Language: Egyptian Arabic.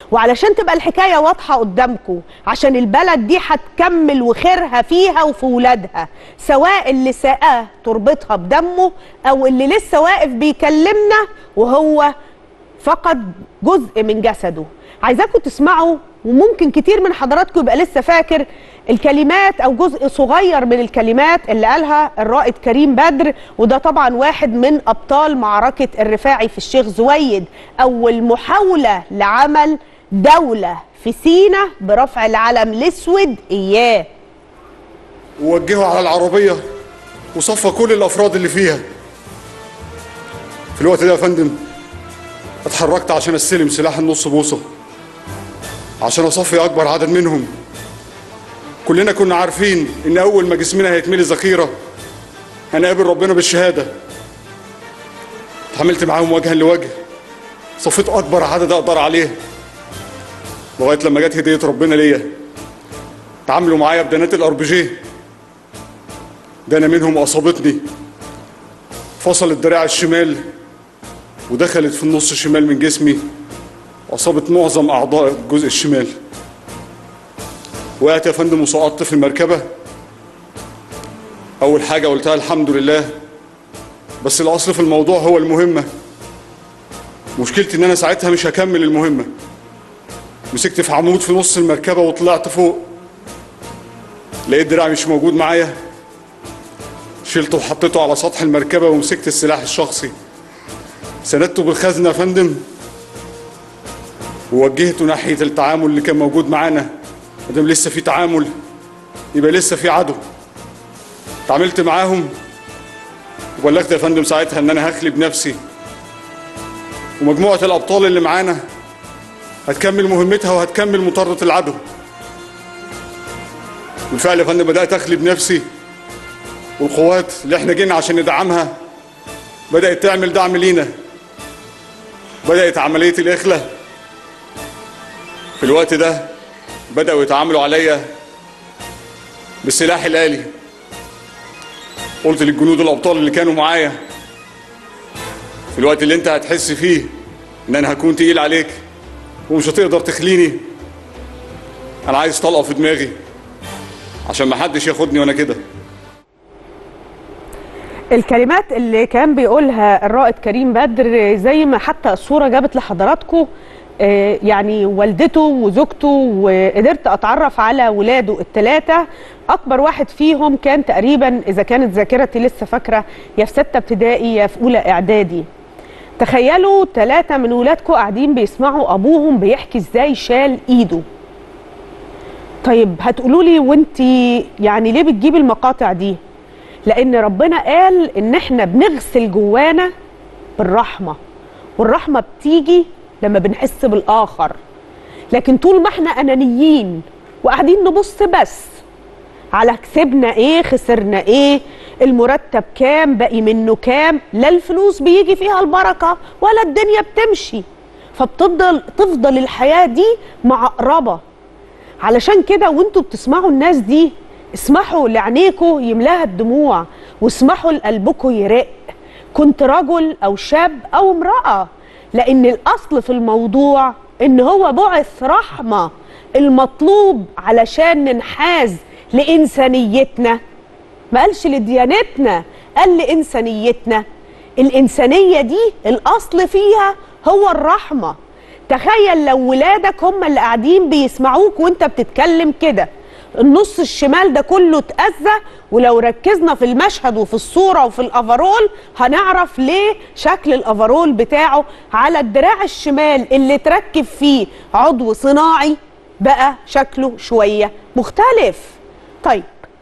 وعلشان تبقى الحكايه واضحه قدامكم عشان البلد دي هتكمل وخيرها فيها وفي ولادها سواء اللي ساقاه تربطها بدمه او اللي لسه واقف بيكلمنا وهو فقد جزء من جسده عايزاكم تسمعوا وممكن كتير من حضراتكم يبقى لسه فاكر الكلمات او جزء صغير من الكلمات اللي قالها الرائد كريم بدر وده طبعا واحد من ابطال معركه الرفاعي في الشيخ زويد اول محاوله لعمل دوله في سينا برفع العلم الاسود اياه ووجهه على العربية وصفى كل الأفراد اللي فيها في الوقت ده يا فندم اتحركت عشان استلم سلاح النص بوصة عشان أصفي أكبر عدد منهم كلنا كنا عارفين إن أول ما جسمنا هيتملي ذخيرة هنقابل ربنا بالشهادة اتعاملت معاهم وجها لوجه صفيت أكبر عدد أقدر عليه لغاية لما جت هدية ربنا ليا تعاملوا معايا بدنات الار بي جي دانا منهم اصابتني فصلت دراع الشمال ودخلت في النص الشمال من جسمي واصابت معظم اعضاء الجزء الشمال وقعت يا فندم وسقطت في المركبه اول حاجه قلتها الحمد لله بس الاصل في الموضوع هو المهمه مشكلتي ان انا ساعتها مش هكمل المهمه مسكت في عمود في نص المركبه وطلعت فوق لقيت دراعي مش موجود معايا شلته وحطيته على سطح المركبة ومسكت السلاح الشخصي سندته بالخزنة يا فندم ووجهته ناحية التعامل اللي كان موجود معانا مادام لسه في تعامل يبقى لسه في عدو تعاملت معاهم وبلغت يا فندم ساعتها ان انا هخلي بنفسي ومجموعة الابطال اللي معانا هتكمل مهمتها وهتكمل مطاردة العدو بالفعل يا فندم بدات اخلي بنفسي والقوات اللي احنا جينا عشان ندعمها بدات تعمل دعم لينا بدات عمليه الاخلاء في الوقت ده بداوا يتعاملوا عليا بالسلاح الالي قلت للجنود الابطال اللي كانوا معايا في الوقت اللي انت هتحس فيه ان انا هكون تقيل عليك ومش هتقدر تخليني انا عايز طلقه في دماغي عشان ما حدش ياخدني وانا كده الكلمات اللي كان بيقولها الرائد كريم بدر زي ما حتى الصورة جابت لحضراتكم آه، يعني والدته وزوجته وقدرت اتعرف على ولاده الثلاثه اكبر واحد فيهم كان تقريبا اذا كانت ذاكرتي لسه فاكره يا في سته ابتدائي يا في اولى اعدادي تخيلوا ثلاثه من ولادكم قاعدين بيسمعوا ابوهم بيحكي ازاي شال ايده طيب هتقولوا لي وانت يعني ليه بتجيبي المقاطع دي لان ربنا قال ان احنا بنغسل جوانا بالرحمه والرحمه بتيجي لما بنحس بالاخر لكن طول ما احنا انانيين وقاعدين نبص بس على كسبنا ايه خسرنا ايه المرتب كام باقي منه كام لا الفلوس بيجي فيها البركه ولا الدنيا بتمشي فبتفضل تفضل الحياه دي معقربه علشان كده وانتوا بتسمعوا الناس دي اسمحوا لعينيكوا يملاها الدموع واسمحوا لقلبكوا يرق كنت رجل او شاب او امراه لان الاصل في الموضوع ان هو بعث رحمه المطلوب علشان ننحاز لانسانيتنا ما قالش لديانتنا قال لانسانيتنا الانسانيه دي الاصل فيها هو الرحمه تخيل لو ولادك هم اللي قاعدين بيسمعوك وانت بتتكلم كده النص الشمال ده كله اتأذى ولو ركزنا في المشهد وفي الصورة وفي الأفرول هنعرف ليه شكل الأفرول بتاعه على الدراع الشمال اللي تركب فيه عضو صناعي بقى شكله شوية مختلف طيب